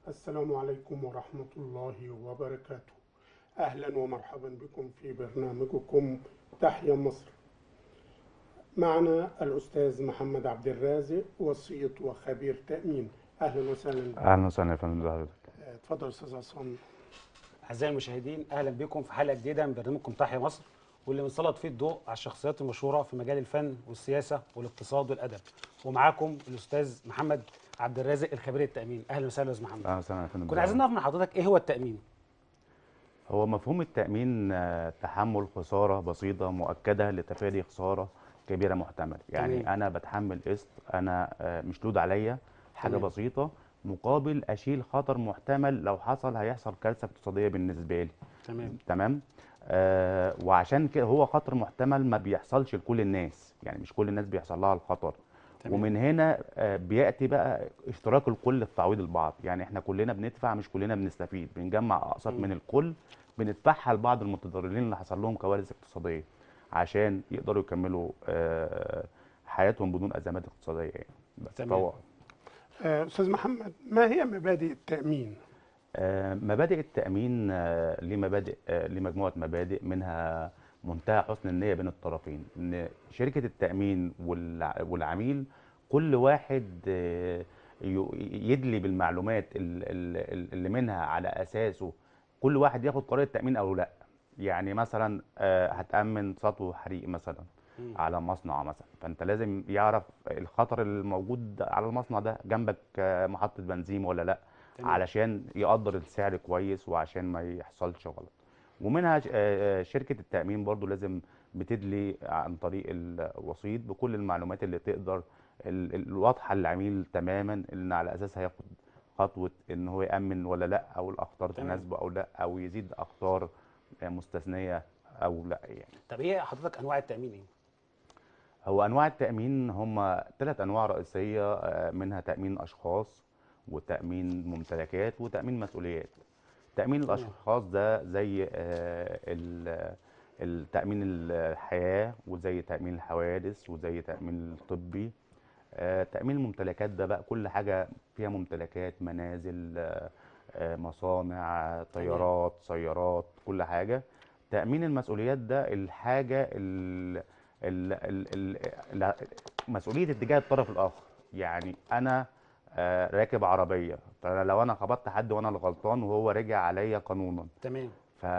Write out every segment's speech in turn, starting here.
السلام عليكم ورحمة الله وبركاته أهلا ومرحبا بكم في برنامجكم تحيا مصر معنا الأستاذ محمد عبد الرازق وسيط وخبير تأمين أهلا وسهلا اهلا وسهلا يا فندم بحضرتك اتفضل أستاذ عصام أعزائي المشاهدين أهلا بكم في حلقة جديدة من برنامجكم تحيا مصر واللي بنسلط فيه الضوء على الشخصيات المشهورة في مجال الفن والسياسة والاقتصاد والأدب ومعاكم الأستاذ محمد عبد الرازق الخبير التأمين أهلا وسهلا يا أستاذ محمد اهلا وسهلا يا فندم كنا عايزين نعرف من حضرتك إيه هو التأمين هو مفهوم التامين آه، تحمل خساره بسيطه مؤكده لتفادي خساره كبيره محتمله يعني تمام. انا بتحمل قسط انا آه، مشدود عليا حاجه تمام. بسيطه مقابل اشيل خطر محتمل لو حصل هيحصل كارثه اقتصاديه بالنسبه لي تمام تمام آه وعشان كده هو خطر محتمل ما بيحصلش لكل الناس يعني مش كل الناس بيحصل لها الخطر تمام. ومن هنا آه بياتي بقى اشتراك الكل في تعويض البعض يعني احنا كلنا بندفع مش كلنا بنستفيد بنجمع اقساط مم. من الكل بندفعها لبعض المتضررين اللي حصل لهم كوارث اقتصاديه عشان يقدروا يكملوا آه حياتهم بدون ازمات اقتصاديه يعني بس تمام. فهو آه، أستاذ محمد ما هي مبادئ التأمين؟ آه، مبادئ التأمين آه، ليه مبادئ آه، ليه مجموعة مبادئ منها منتهى حسن النية بين الطرفين إن شركة التأمين والع- والعميل كل واحد آه، ي- يدلي بالمعلومات ال- ال- ال- اللي منها على أساسه كل واحد ياخد قرار التأمين أو لا يعني مثلا آه، هتأمن سطو حريق مثلا مم. على مصنع مثلا فانت لازم يعرف الخطر الموجود على المصنع ده جنبك آه، محطة بنزين ولا لا تمام. علشان يقدر السعر كويس وعشان ما يحصلش غلط ومنها ش- آه، آه، شركة التأمين برضو لازم بتدلي عن طريق الوسيط بكل المعلومات اللي تقدر ال- ال- الواضحة للعميل تماما ان على اساسها ياخد خطوة ان هو يأمن ولا لا او الاخطار تمام. تناسبه او لا او يزيد اخطار آه، مستثنية او لا يعني طب إيه حضرتك أنواع التأمين إيه؟ هو انواع التامين هم ثلاث انواع رئيسيه آه، منها تامين اشخاص وتامين ممتلكات وتامين مسؤوليات تامين تمام. الاشخاص ده زي آه، ال- التامين الحياه وزي تامين الحوادث وزي تامين الطبي آه، تامين الممتلكات ده بقى كل حاجه فيها ممتلكات منازل آه، آه، مصانع طيارات سيارات كل حاجه تامين المسؤوليات ده الحاجه ال ال ال ال ال مسؤوليه اتجاه الطرف الاخر يعني انا آه، راكب عربيه فلو انا خبطت حد وانا الغلطان وهو رجع عليا قانونا تمام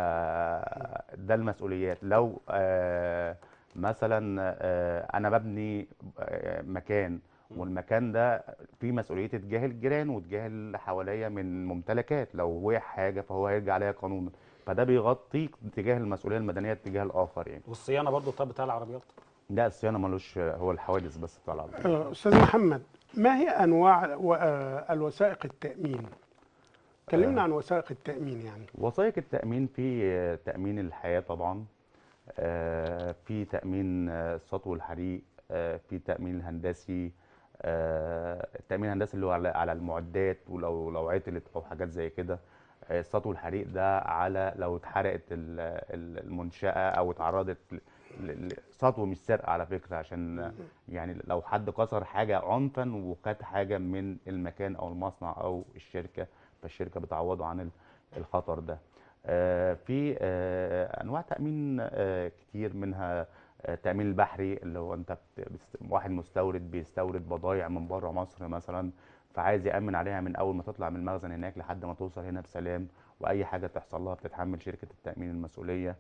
فده المسؤوليات لو آه، مثلا آه، انا ببني آه، مكان والمكان ده فيه مسؤوليه تجاه الجيران وتجاه اللي حواليا من ممتلكات لو وقع حاجه فهو هيرجع عليا قانونا فده بيغطي تجاه المسؤوليه المدنيه تجاه الاخر يعني والصيانة برضو طب بتاع العربيات ده الصيانه ملوش هو الحوادث بس بتاع العربيه آه، أستاذ محمد ما هي أنواع و- آه، الوثائق التأمين؟ كلمنا آه. عن وثائق التأمين يعني وثائق التأمين في آه، تأمين الحياة طبعا آه، في تأمين آه، السطو والحريق آه، في تأمين الهندسي آه، التأمين الهندسي اللي هو على على المعدات ولو لو عطلت أو حاجات زي كده آه، السطو والحريق ده على لو اتحرقت ال- ال- المنشأة أو اتعرضت ل- ل- ل- سطو مش سرقة على فكرة عشان يعني لو حد كسر حاجة عنفا وخد حاجة من المكان أو المصنع أو الشركة فالشركة بتعوضه عن ال- الخطر ده آه، في آه، انواع تامين آه، كتير منها آه، التامين البحري اللي هو انت بت- بتست- واحد مستورد بيستورد بضايع من بره مصر مثلا فعايز يامن عليها من اول ما تطلع من المخزن هناك لحد ما توصل هنا بسلام واي حاجه تحصل لها بتتحمل شركه التامين المسؤوليه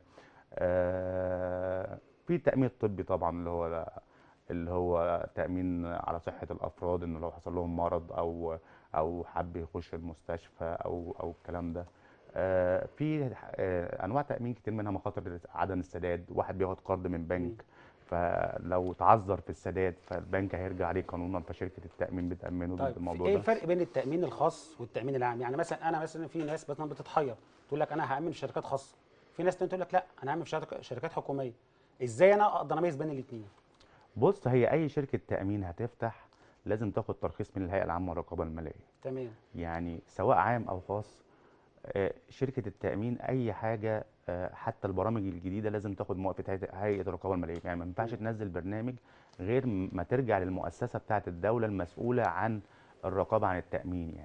آه، في التامين الطبي طبعا اللي هو اللي هو تامين على صحه الافراد انه لو حصل لهم مرض او او حب يخش المستشفى او او الكلام ده آه، في آه، انواع تامين كتير منها مخاطر عدم السداد واحد بياخد قرض من بنك فلو تعذر في السداد فالبنك هيرجع عليه قانونا فشركه التامين بتامنه ضد طيب الموضوع ايه ده الفرق بين التامين الخاص والتامين العام يعني مثلا انا مثلا في ناس مثلا بتتحير تقول لك انا هامن في شركات خاصه في ناس تانية تقول لك لا انا هامن في شركة- شركات حكوميه ازاي انا اقدر اميز بين الاثنين بص هي اي شركه تامين هتفتح لازم تاخد ترخيص من الهيئه العامه للرقابه الماليه تمام يعني سواء عام او خاص آه، شركه التامين اي حاجه آه، حتى البرامج الجديده لازم تاخد موافقه هيئة- هيئه الرقابه الماليه يعني ما ينفعش تنزل برنامج غير م- ما ترجع للمؤسسه بتاعه الدوله المسؤوله عن الرقابه عن التامين يعني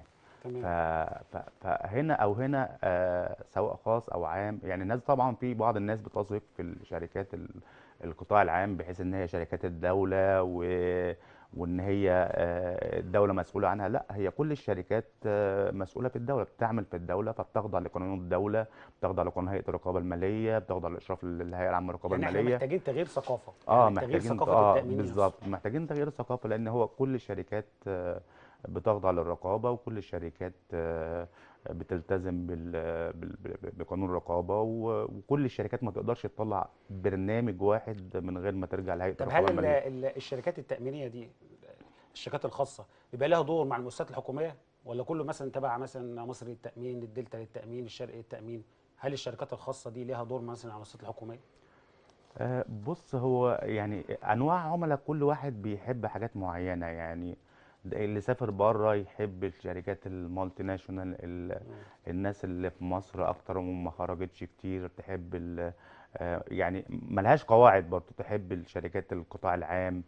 تمام ف- ف- فهنا او هنا آه، سواء خاص او عام يعني الناس طبعا في بعض الناس بتثق في الشركات ال- القطاع العام بحيث ان هي شركات الدوله و وان هي آه، الدوله مسؤوله عنها لا هي كل الشركات آه، مسؤوله في الدوله بتعمل في الدوله فبتخضع لقانون الدوله بتخضع لقانون هيئه الرقابه الماليه بتخضع لاشراف الهيئه العامه للرقابه يعني احنا الماليه محتاجين تغيير ثقافه اه يعني تغيير محتاجين ثقافه اه التامين نفسه. بالظبط محتاجين تغيير الثقافه لان هو كل الشركات آه، بتخضع للرقابه وكل الشركات آه، بتلتزم بال بال- بال- بقانون الرقابه و- وكل الشركات ما تقدرش تطلع برنامج واحد من غير ما ترجع لهيئه طب الرقابه هل ال- الماليه ال- الشركات التامينيه دي الشركات الخاصه بيبقى لها دور مع المؤسسات الحكوميه ولا كله مثلا تبع مثلا مصر للتامين الدلتا للتامين الشرقي للتامين هل الشركات الخاصه دي ليها دور مثلا على المؤسسات الحكوميه آه، بص هو يعني انواع عملاء كل واحد بيحب حاجات معينه يعني ده اللي سافر بره يحب الشركات المالتي ناشونال ال- الناس اللي في مصر اكتر وما خرجتش كتير تحب ال- آه، يعني ملهاش قواعد برضه تحب الشركات القطاع العام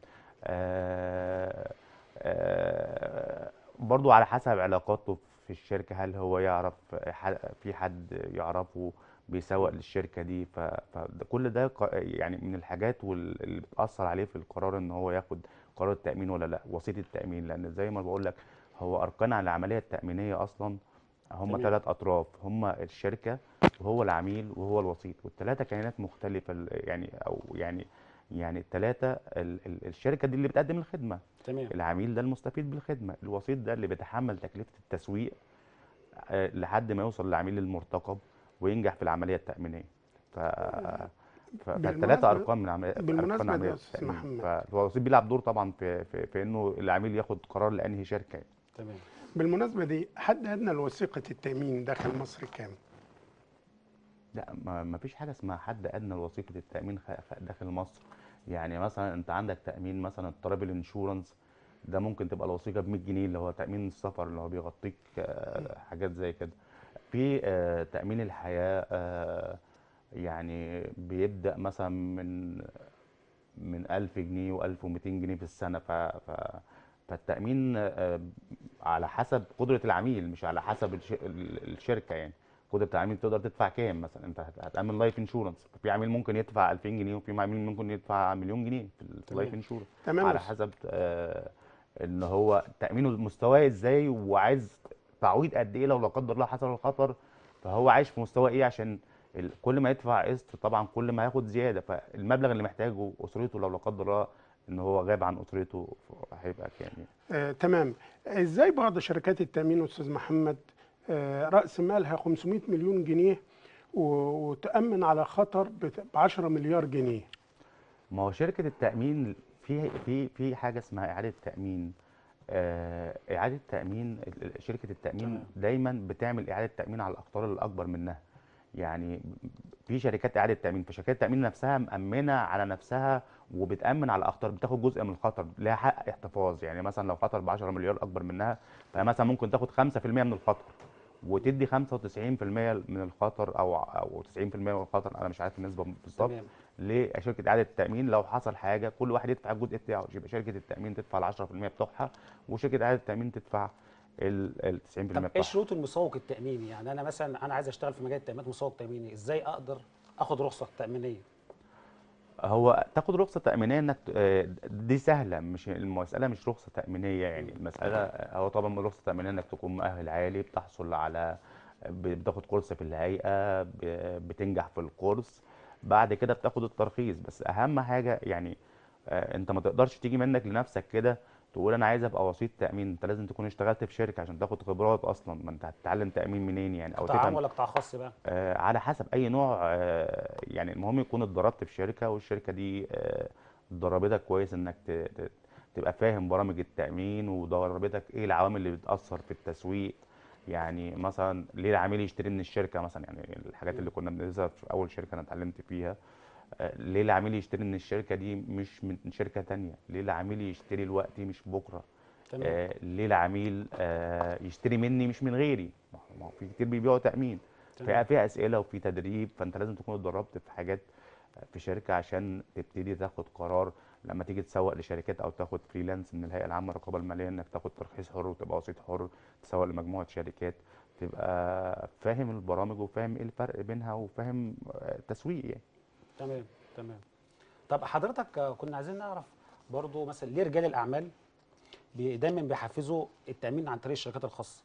آه، آه، برضه على حسب علاقاته في الشركة هل هو يعرف ح- في حد يعرفه بيسوق للشركة دي ف- فكل ده ق- يعني من الحاجات وال- اللي بتأثر عليه في القرار ان هو ياخد قرار التأمين ولا لا وسيط التأمين لان زي ما بقول لك هو اركان على العملية التأمينية اصلا هم تمام. ثلاث اطراف هم الشركة وهو العميل وهو الوسيط والثلاثة كيانات مختلفة ال- يعني او يعني يعني الثلاثة ال- ال- الشركة دي اللي بتقدم الخدمة تمام العميل ده المستفيد بالخدمة الوسيط ده اللي بيتحمل تكلفة التسويق آه، لحد ما يوصل للعميل المرتقب وينجح في العملية التأمينية ف... ف... فالثلاثة بالمناسبة- أرقام من عملية بالمناسبة أركان ده عملية يا أستاذ التأمين محمد. فالوسيط بيلعب دور طبعا في في, في إنه العميل ياخد قرار لأنهي شركة يعني. تمام بالمناسبة دي حد أدنى لوثيقة التأمين داخل مصر كام؟ لا ما ما فيش حاجة اسمها حد أدنى لوثيقة التأمين خ- خ- داخل مصر يعني مثلا أنت عندك تأمين مثلا الترافل انشورنس ده ممكن تبقى الوثيقة ب 100 جنيه اللي هو تأمين السفر اللي هو بيغطيك آه، حاجات زي كده في آه، تأمين الحياة آه، يعني بيبدأ مثلا من من 1000 جنيه و1200 جنيه في السنة ف... ف... فالتأمين آه، على حسب قدرة العميل مش على حسب الش... ال- الشركة يعني قدرة العميل تقدر تدفع كام مثلا انت هت- هتأمن لايف انشورنس في عميل ممكن يدفع 2000 جنيه وفي عميل ممكن يدفع مليون جنيه في ال- في اللايف تمام. انشورنس تمام على بس. حسب آه، ان هو تأمينه مستواه ازاي وعايز تعويض قد ايه لو لا قدر الله حصل الخطر فهو عايش في مستوى ايه عشان ال- كل ما يدفع قسط طبعا كل ما هياخد زياده فالمبلغ اللي محتاجه اسرته لو لا قدر الله ان هو غاب عن اسرته هيبقى كام يعني آه، تمام ازاي بعض شركات التأمين أستاذ محمد آه، رأس مالها 500 مليون جنيه و- وتأمن على خطر ب 10 مليار جنيه ما هو شركه التامين في في في حاجه اسمها اعاده تامين آه، اعاده تامين ال- ال- شركه التامين تمام. دايما بتعمل اعاده تامين على الاخطار الاكبر منها يعني في شركات اعاده تامين فشركات التامين نفسها مامنه على نفسها وبتامن على الاخطار بتاخد جزء من الخطر لها حق احتفاظ يعني مثلا لو خطر ب 10 مليار اكبر منها فمثلا ممكن تاخد 5% من الخطر وتدي 95% من الخطر او او 90% من الخطر انا مش عارف النسبه بالظبط تمام لشركه اعاده التامين لو حصل حاجه كل واحد يدفع الجزء بتاعه يبقى شركه التامين تدفع ال 10% بتوعها وشركه اعاده التامين تدفع ال ال 90% طب ايه بتوعها شروط المسوق التاميني يعني انا مثلا انا عايز اشتغل في مجال التامينات مسوق تاميني ازاي اقدر اخد رخصه تامينيه هو تاخد رخصه تامينيه انك ت- آه، دي سهله مش المساله مش رخصه تامينيه يعني المساله هو طبعا رخصه تامينيه انك تكون مؤهل عالي بتحصل على ب- بتاخد كورس في الهيئه ب- بتنجح في الكورس بعد كده بتاخد الترخيص بس اهم حاجه يعني آه، انت ما تقدرش تيجي منك لنفسك كده تقول انا عايز ابقى وسيط تامين انت لازم تكون اشتغلت في شركه عشان تاخد خبرات اصلا ما انت هتتعلم تامين منين يعني او قطاع عام تفهم ولا قطاع خاص بقى آه، على حسب اي نوع آه، يعني المهم يكون اتدربت في شركه والشركه دي آه، دربتك كويس انك ت- ت- تبقى فاهم برامج التامين ودربتك ايه العوامل اللي بتاثر في التسويق يعني مثلا ليه العميل يشتري من الشركه مثلا يعني الحاجات اللي كنا بندرسها في اول شركه انا اتعلمت فيها آه، ليه العميل يشتري من الشركه دي مش من شركه تانية ليه العميل يشتري الوقت مش بكره تمام آه، ليه العميل آه، يشتري مني مش من غيري ما هو- ما هو في كتير بيبيعوا تامين تمام. فيها فيها اسئله وفي تدريب فانت لازم تكون اتدربت في حاجات في شركه عشان تبتدي تاخد قرار لما تيجي تسوق لشركات او تاخد فريلانس من الهيئه العامه للرقابه الماليه انك تاخد ترخيص حر وتبقى وسيط حر تسوق لمجموعه شركات تبقى فاهم البرامج وفاهم ايه الفرق بينها وفاهم آه، التسويق يعني تمام تمام طب حضرتك آه، كنا عايزين نعرف برضو مثلا ليه رجال الاعمال بي- دايما بيحفزوا التامين عن طريق الشركات الخاصه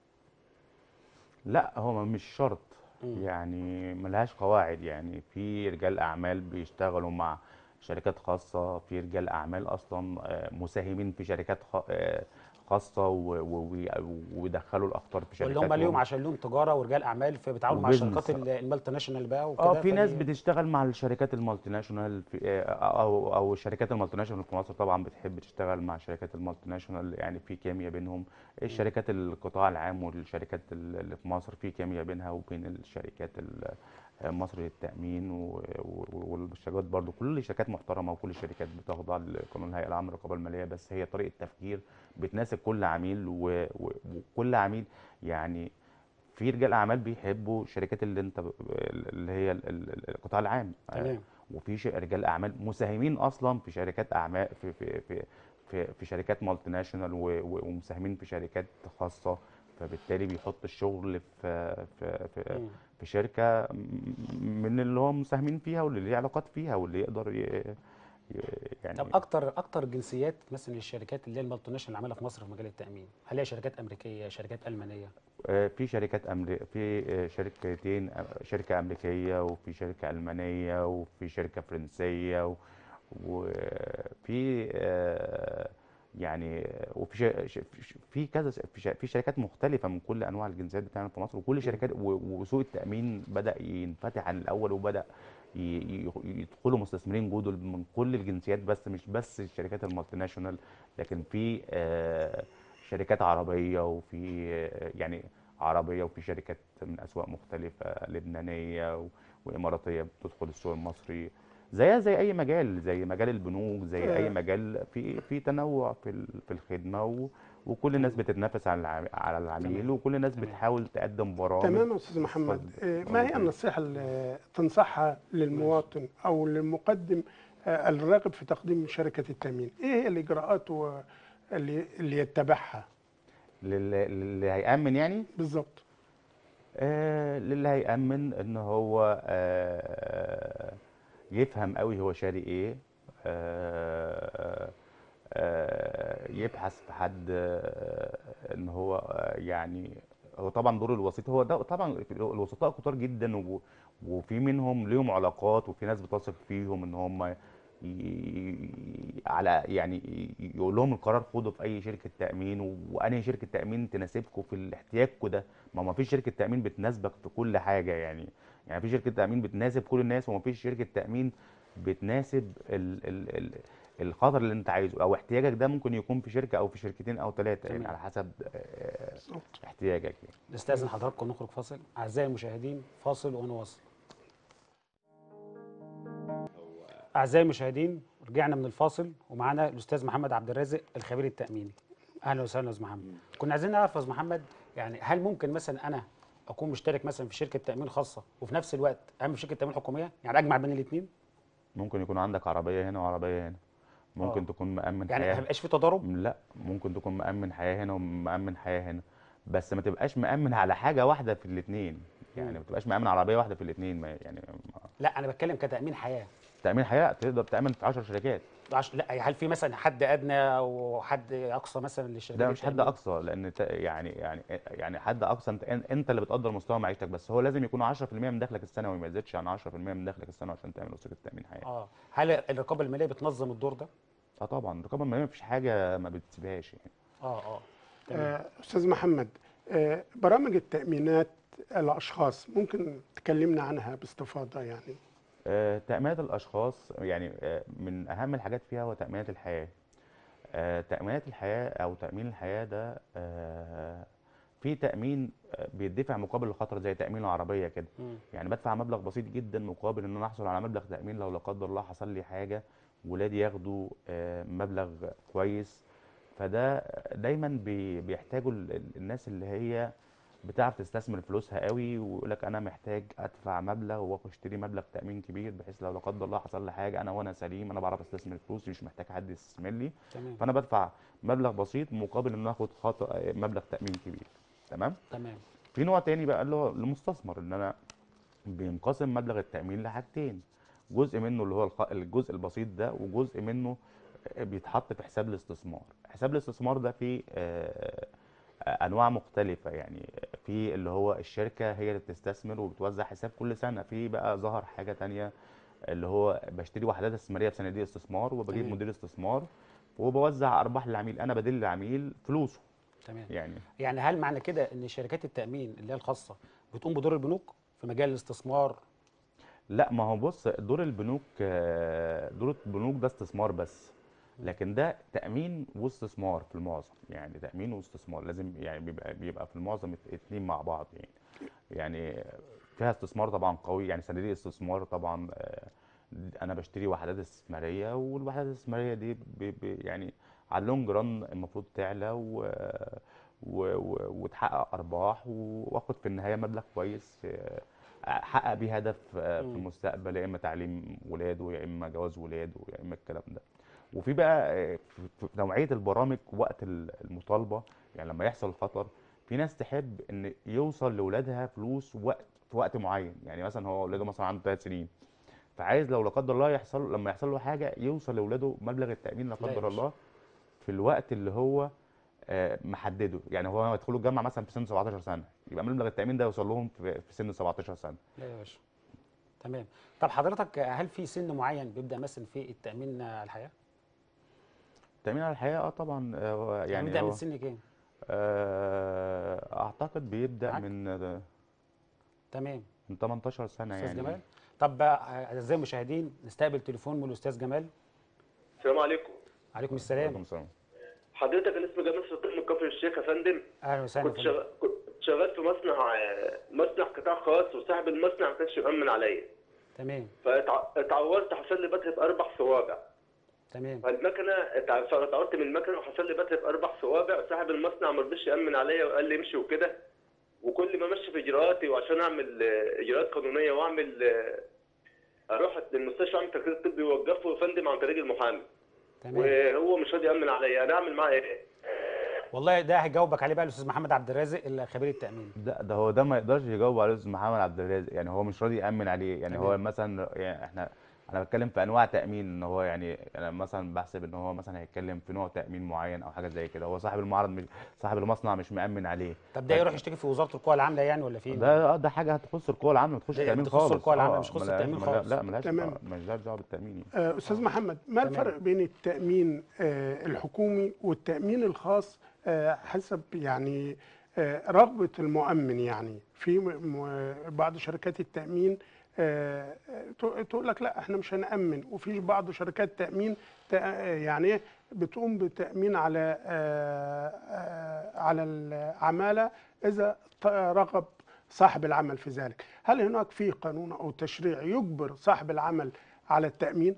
لا هو مش شرط مم. يعني ملهاش قواعد يعني في رجال اعمال بيشتغلوا مع شركات خاصة في رجال اعمال اصلا آه، مساهمين في شركات خ- آه، خاصة و- و- و- ويدخلوا الاخطار في واللي هم شركاتهم ليهم عشان لهم تجاره ورجال اعمال فبيتعاملوا مع وبيزنس. الشركات ال- المالتي ناشونال بقى وكده اه في ناس فدي- بتشتغل مع الشركات المالتي ناشونال في آه، او او الشركات المالتي ناشونال في مصر طبعا بتحب تشتغل مع الشركات المالتي ناشونال يعني في كيمياء بينهم الشركات القطاع العام والشركات ال- اللي في مصر في كيمياء بينها وبين الشركات ال- آه، مصر للتأمين و- و- والشركات برضو كل الشركات محترمة وكل الشركات بتخضع لقانون الهيئة العامة للرقابة المالية بس هي طريقة تفكير بتناسب كل عميل و- و- وكل عميل يعني في رجال اعمال بيحبوا الشركات اللي انت ب- اللي هي ال- ال- القطاع العام آه، تمام وفي ش- رجال اعمال مساهمين اصلا في شركات اعمال في في في في, في شركات مالتي ناشونال و- و- ومساهمين في شركات خاصه فبالتالي بيحط الشغل في في في, مم. في شركه م- من اللي هو مساهمين فيها واللي ليه علاقات فيها واللي يقدر ي- ي- يعني طب اكتر اكتر جنسيات مثلا الشركات اللي هي المالتي ناشونال اللي عامله في مصر في مجال التامين هل هي شركات امريكيه شركات المانيه آه، في شركات أمري... في آه، شركتين آه، شركة أمريكية وفي شركة ألمانية وفي شركة فرنسية و- وفي آه، يعني وفي ش... ش- في كذا في ش- في شركات مختلفة من كل أنواع الجنسيات بتاعنا في مصر وكل شركات و- وسوق التأمين بدأ ينفتح عن الأول وبدأ ي- ي- يدخلوا مستثمرين جدد من كل الجنسيات بس مش بس الشركات المالتي ناشونال لكن في آه، شركات عربية وفي آه، يعني عربية وفي شركات من أسواق مختلفة لبنانية و- وإماراتية بتدخل السوق المصري زيها زي أي مجال زي مجال البنوك زي آه. أي مجال في في تنوع في ال- في الخدمة و وكل الناس بتتنافس على العم- على العميل تمام. وكل الناس تمام. بتحاول تقدم برامج تمام يا استاذ محمد اتفضل. آه، ما هي النصيحه اللي تنصحها للمواطن او للمقدم آه، الراغب في تقديم شركه التامين ايه هي الاجراءات و- اللي اللي يتبعها لل- للي هيأمن يعني بالظبط آه للي هيأمن ان هو آه يفهم قوي هو شاري ايه آه آه يبحث في حد آه ان هو آه يعني هو طبعا دور الوسيط هو ده طبعا الوسطاء كتار جدا و- وفي منهم ليهم علاقات وفي ناس بتثق فيهم ان هم ي- على يعني ي- يقول لهم القرار خده في اي شركه تامين و- وانهي شركه تامين تناسبكم في احتياجكم ده ما ما فيش شركه تامين بتناسبك في كل حاجه يعني يعني في شركه تامين بتناسب كل الناس وما فيش شركه تامين بتناسب ال ال ال الخطر اللي انت عايزه او احتياجك ده ممكن يكون في شركه او في شركتين او ثلاثه يعني تمام. على حسب آه، بالظبط احتياجك يعني نستاذن حضراتكم نخرج فاصل اعزائي المشاهدين فاصل ونواصل اعزائي المشاهدين رجعنا من الفاصل ومعانا الاستاذ محمد عبد الرازق الخبير التاميني اهلا وسهلا يا استاذ محمد كنا عايزين نعرف يا استاذ محمد يعني هل ممكن مثلا انا اكون مشترك مثلا في شركه تامين خاصه وفي نفس الوقت اعمل شركه تامين حكوميه يعني اجمع بين الاثنين ممكن يكون عندك عربيه هنا وعربيه هنا ممكن آه. تكون مأمن يعني ما حياه هيبقاش في تضارب لا ممكن تكون مأمن حياة هنا ومأمن حياة هنا بس ما تبقاش مأمن على حاجة واحدة في الاتنين يعني مم. ما تبقاش مأمن عربية واحدة في الاتنين ما يعني ما- لا انا بتكلم كتامين حياه تأمين حياة تقدر تأمن في 10 شركات عش... لا هل في مثلا حد ادنى او حد اقصى مثلا للشركات ده مش حد التأمين؟ أقصى لأن ت- يعني يعني يعني حد أقصى أنت أنت اللي بتقدر مستوى معيشتك بس هو لازم يكون 10% من دخلك السنوي ما يزيدش عن 10% من دخلك السنوي عشان تعمل وثيقة تأمين حياة اه هل الرقابه الماليه بتنظم الدور ده؟ اه طبعا الرقابة المالية مفيش حاجة ما بتسيبهاش يعني اه اه تمام. آه، استاذ محمد آه، برامج التامينات الاشخاص ممكن تكلمنا عنها باستفاضه يعني آه، تأمينات الأشخاص يعني آه، من أهم الحاجات فيها هو تأمينات الحياة آه، تأمينات الحياة أو تأمين الحياة ده آه، في تأمين آه، بيدفع مقابل الخطر زي تأمين العربية كده مم. يعني بدفع مبلغ بسيط جدا مقابل إن أنا أحصل على مبلغ تأمين لو لا قدر الله حصل لي حاجة ولادي ياخدوا آه، مبلغ كويس فده دايما بي- بيحتاجوا ال- ال- الناس اللي هي بتعرف تستثمر فلوسها قوي ويقول لك انا محتاج ادفع مبلغ واشتري مبلغ تامين كبير بحيث لو لا قدر الله حصل لي حاجه انا وانا سليم انا بعرف استثمر فلوسي مش محتاج حد يستثمر لي تمام فانا بدفع مبلغ بسيط مقابل ان اخد خط... مبلغ تامين كبير تمام تمام في نوع تاني بقى اللي هو المستثمر ان انا بينقسم مبلغ التامين لحاجتين جزء منه اللي هو الخ- الجزء البسيط ده وجزء منه بيتحط في حساب الاستثمار حساب الاستثمار ده فيه آه، آه، انواع مختلفه يعني في اللي هو الشركه هي اللي بتستثمر وبتوزع حساب كل سنه في بقى ظهر حاجه تانية اللي هو بشتري وحدات استثماريه في صناديق استثمار وبجيب تمام. مدير استثمار وبوزع ارباح للعميل انا بدل العميل فلوسه تمام يعني يعني هل معنى كده ان شركات التامين اللي هي الخاصه بتقوم بدور البنوك في مجال الاستثمار لا ما هو بص دور البنوك آه، دور البنوك ده استثمار بس لكن ده تأمين واستثمار في المعظم يعني تأمين واستثمار لازم يعني بيبقى بيبقى في المعظم ات- اتنين مع بعض يعني يعني فيها استثمار طبعا قوي يعني صناديق استثمار طبعا آه، انا بشتري وحدات استثماريه والوحدات الاستثماريه دي بي بي يعني على اللونج ران المفروض تعلى و و و وتحقق ارباح واخد في النهايه مبلغ كويس آه، احقق بيه هدف آه، في مم. المستقبل يا اما تعليم ولاده يا اما جواز ولاده يا اما الكلام ده وفي بقى آه، في في نوعيه البرامج وقت ال- المطالبه يعني لما يحصل خطر في ناس تحب ان يوصل لاولادها فلوس وقت في وقت معين يعني مثلا هو اولاده مثلا عنده ثلاث سنين فعايز لو لا قدر الله يحصل لما يحصل له حاجه يوصل لاولاده مبلغ التامين لا لا يا قدر باشا. الله في الوقت اللي هو آه، محدده يعني هو يدخلوا الجامعه مثلا في سن 17 سنه يبقى مبلغ التامين ده يوصل لهم في في سن 17 سنه لا يا باشا تمام طب حضرتك هل في سن معين بيبدا مثلا في التامين على الحياه التامين على الحياه اه طبعا آه، هو يعني يعني بيبدا من هو سن كام آه، اعتقد بيبدا معاك؟ من آه، تمام من 18 سنه استاذ يعني جمال طب بقى اعزائي المشاهدين نستقبل تليفون من الاستاذ جمال السلام عليكم عليكم عليكم السلام السلام حضرتك انا اسمي جمال سلطان من كفر الشيخ يا فندم اهلا وسهلا كنت يا فندم. شغال كنت شغال في مصنع مصنع قطاع خاص وصاحب المصنع ما كانش مأمن عليا تمام فاتعورت حصل لي بتر في اربع صوابع تمام فالمكنه اتع- فاتعورت من المكنه وحصل لي بتر في اربع صوابع صاحب المصنع ما رضيش يأمن عليا وقال لي امشي وكده وكل ما امشي في اجراءاتي وعشان اعمل آه، اجراءات قانونيه واعمل آه، اروح المستشفى اعمل تقرير طبي يوقفه يا فندم عن طريق المحامي تمام وهو مش راضي يأمن عليا انا اعمل معاه ايه؟ والله ده هيجاوبك عليه بقى الاستاذ محمد عبد الرازق اللي خبير التامين ده ده هو ده ما يقدرش يجاوب عليه الاستاذ محمد عبد الرازق يعني هو مش راضي يامن عليه يعني هو تمام. مثلا يعني احنا انا بتكلم في انواع تامين ان هو يعني انا مثلا بحسب ان هو مثلا هيتكلم في نوع تامين معين او حاجه زي كده هو صاحب المعرض مش صاحب المصنع مش مامن عليه طب ده يروح يشتكي في وزاره القوى العامله يعني ولا فين ده اه ده حاجه هتخص القوى العامه ما تخش ده التامين تخص خالص القوى العامة، آه، مش تخص ملهاش- التأمين ملها- خالص. لا ملهاش تمام. ملهاش دعوه بالتامين يعني. آه، استاذ محمد ما تمام. الفرق بين التامين آه، الحكومي والتامين الخاص آه، حسب يعني آه، رغبه المؤمن يعني في م- م- بعض شركات التامين آه، آه، تقول لك لا احنا مش هنامن وفي بعض شركات تامين تأ- آه، يعني إيه بتقوم بتامين على آه، آه، على العماله اذا ط- رغب صاحب العمل في ذلك هل هناك في قانون او تشريع يجبر صاحب العمل على التامين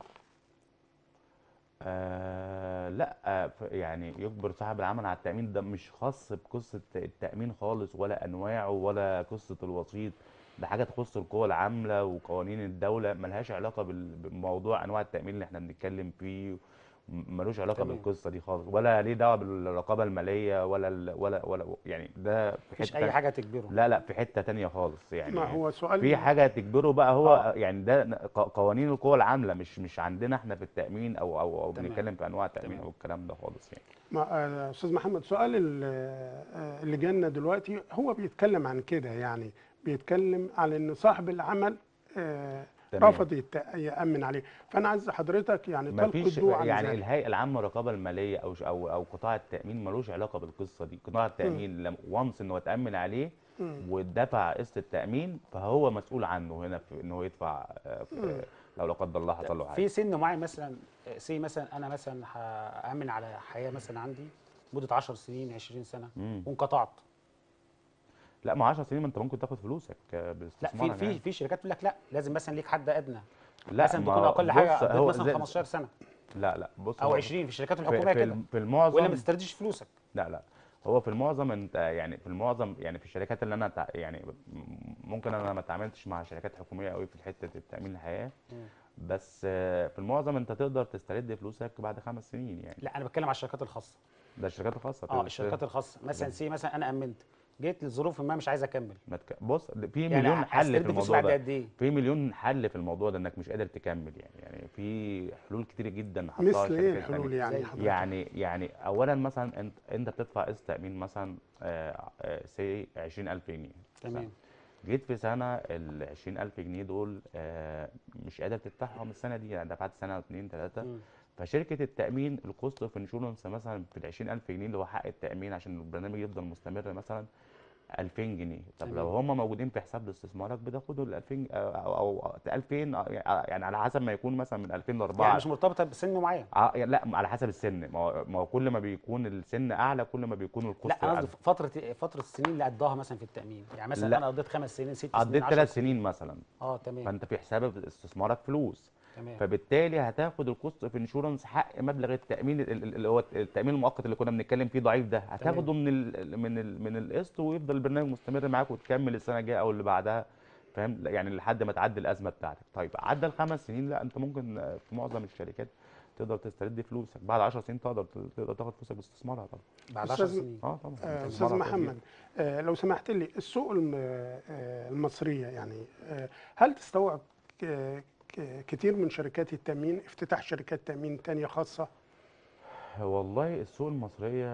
آه لا آه ف- يعني يجبر صاحب العمل على التأمين ده مش خاص بقصة التأمين خالص ولا أنواعه ولا قصة الوسيط ده حاجة تخص القوى العاملة وقوانين الدولة ملهاش علاقة بال- بموضوع أنواع التأمين اللي احنا بنتكلم فيه م- ملوش علاقة تمام. بالقصة دي خالص ولا ليه دعوة بالرقابة المالية ولا ال- ولا ولا يعني ده في مفيش حتة اي تانية- حاجه تجبره لا لا في حتة تانية خالص يعني ما هو سؤال في حاجه تجبره بقى هو آه. يعني ده ن- ق- قوانين القوى العامله مش مش عندنا احنا في التامين او او او تمام. بنتكلم في انواع التامين تمام. او الكلام ده خالص يعني ما آه، استاذ محمد سؤال ال- آه، اللي جالنا دلوقتي هو بيتكلم عن كده يعني بيتكلم على ان صاحب العمل آه، تمام. رفض يت- يامن عليه فانا عايز حضرتك يعني ما تلقي فيش الضوء عن يعني ذلك الهيئه العامه للرقابه الماليه او ش- او او قطاع التامين ملوش علاقه بالقصه دي قطاع التامين لما وانس انه اتامن عليه مم. ودفع قسط التامين فهو مسؤول عنه هنا في ان هو يدفع آه، في- لو لا قدر الله حصل له حاجه في سن معين مثلا سي مثلا انا مثلا هامن على حياه مثلا عندي مده 10 سنين 20 سنه مم. وانقطعت لا ما 10 سنين ما انت ممكن تاخد فلوسك آه، لا باستثمار في في في شركات تقول لك لا لازم مثلا ليك حد ادنى لا مثلا ما تكون اقل حاجه بص، قضيت هو مثلا زي- 15 سنه لا لا بص او هو 20 في الشركات في, الحكوميه في, كده الم- في المعظم ولا ما تستردش فلوسك لا لا هو في المعظم انت يعني في المعظم يعني في الشركات اللي انا تع- يعني ممكن انا ما اتعاملتش مع شركات حكوميه قوي في حته التامين الحياه مم. بس آه، في المعظم انت تقدر تسترد فلوسك بعد خمس سنين يعني لا انا بتكلم على الشركات الخاصه ده الشركات الخاصه اه تقدر الشركات الخاصه مثلا سي مثلا انا امنت جيت لظروف ما مش عايز اكمل ما تك... بص ده في يعني مليون حل في هسترد فلوس الموضوع بعد ده قد ايه في مليون حل في الموضوع ده انك مش قادر تكمل يعني يعني في حلول كتير جدا حطها مثل ايه شركات الحلول تأمين. يعني زي- حضرتك؟ يعني يعني اولا مثلا انت انت بتدفع قسط تامين مثلا سي 20000 جنيه تمام جيت في سنه ال 20000 جنيه دول آه، مش قادر تدفعهم السنه دي يعني دفعت سنه واثنين ثلاثه مم. فشركه التامين الكوست اوف انشورنس مثلا في ال 20000 جنيه اللي هو حق التامين عشان البرنامج يفضل مستمر مثلا 2000 جنيه طب تمام. لو هم موجودين في حساب استثمارك بتاخدوا ال 2000 او او 2000 يعني على حسب ما يكون مثلا من 2000 ل 4 يعني مش مرتبطه بسن معين ع- يعني لا على حسب السن ما هو ما هو كل ما بيكون السن اعلى كل ما بيكون الكوست لا انا أعلى. قصدي فتره فتره السنين اللي قضاها مثلا في التامين يعني مثلا لا. انا قضيت خمس سنين ست سنين قضيت 10 ثلاث سنين مثلا اه تمام فانت في حساب استثمارك فلوس تمام فبالتالي هتاخد الكوست اوف انشورنس حق مبلغ التامين ال- ال- اللي هو التامين المؤقت اللي كنا بنتكلم فيه ضعيف ده هتاخده من ال من ال من القسط ويفضل البرنامج مستمر معاك وتكمل السنه الجايه او اللي بعدها فاهم لا، يعني لحد ما تعدي الازمه بتاعتك طيب عدى الخمس سنين لا انت ممكن آه، في معظم الشركات تقدر تسترد فلوسك بعد 10 سنين تقدر تقدر تاخد فلوسك باستثمارها طبعا بعد 10 أستاذ- سنين اه طبعا آه، استثمارها استاذ كبير. محمد آه، لو سمحت لي السوق الم- آه، المصريه يعني آه، هل تستوعب ك- ك- كتير من شركات التامين افتتاح شركات تامين تانية خاصه والله السوق المصرية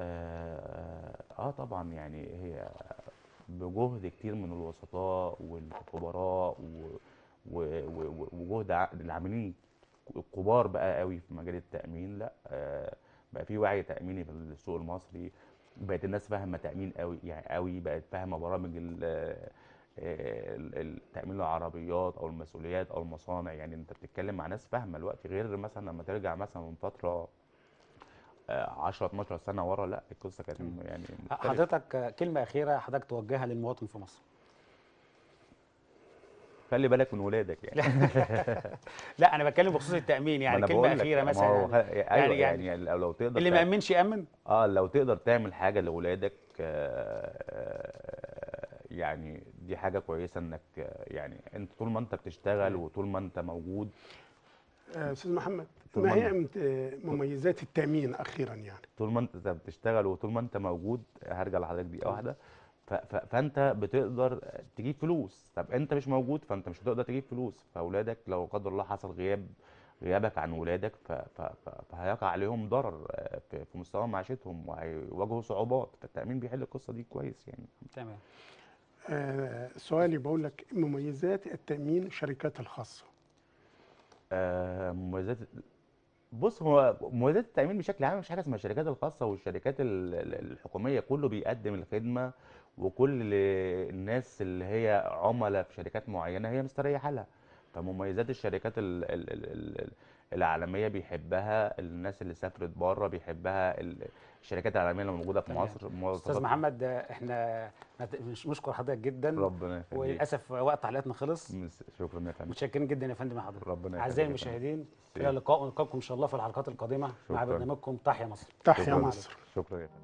آه, آه طبعا يعني هي بجهد كتير من الوسطاء والخبراء و- و- و- وجهد ع- العاملين الكبار بقى قوي في مجال التأمين لا آه بقى في وعي تأميني في السوق المصري بقت الناس فاهمة تأمين قوي يعني قوي بقت فاهمة برامج ال- آه، ال- ال- تأمين العربيات أو المسؤوليات أو المصانع يعني أنت بتتكلم مع ناس فاهمة الوقت غير مثلا لما ترجع مثلا من فترة آه، 10 12 سنه ورا لا القصه كانت يعني مختلفة. حضرتك آه، كلمه اخيره حضرتك توجهها للمواطن في مصر خلي بالك من ولادك يعني لا انا بتكلم بخصوص التامين ما يعني أنا كلمه بقول لك، اخيره ما مثلا هو خ- يعني ايوه يعني يعني, لو لو تقدر اللي ما تعمل- يامنش يامن اه لو تقدر تعمل حاجه لاولادك آه، آه، يعني دي حاجه كويسه انك آه، يعني انت طول ما انت بتشتغل وطول ما انت موجود آه، استاذ محمد طول ما ما هي أنا- امت- آه، مميزات التامين اخيرا يعني طول ما انت بتشتغل وطول ما انت موجود هرجع لحضرتك دقيقه واحده ف- ف- فانت بتقدر تجيب فلوس طب انت مش موجود فانت مش هتقدر تجيب فلوس فاولادك لو قدر الله حصل غياب غيابك عن ولادك ف- ف- ف- فهيقع عليهم ضرر آه، في في مستوى معيشتهم وهيواجهوا صعوبات فالتامين بيحل القصه دي كويس يعني تمام آه، سؤالي بقول لك مميزات التامين الشركات الخاصه آه، مميزات بص هو مميزات التأمين بشكل عام مش حاجة اسمها الشركات الخاصة والشركات ال- ال- الحكومية كله بيقدم الخدمة وكل الناس اللي هي عملاء في شركات معينة هي مستريحة لها فمميزات الشركات ال- ال- ال- ال- العالمية بيحبها الناس اللي سافرت بره بيحبها ال- الشركات العالمية اللي موجودة في تمام. مصر استاذ مواصفات محمد آه، احنا نت- مش- نشكر حضرتك جدا ربنا يخليك وللاسف وقت حلقتنا خلص مس- شكرا يا فندم متشكرين جدا يا فندم يا حضرتك ربنا اعزائي يخليك يا فندم. المشاهدين سير. الى اللقاء ونلقاكم ان شاء الله في الحلقات القادمه مع شكراً. برنامجكم تحيا مصر تحيا شكرا مصر شكرا يا فندم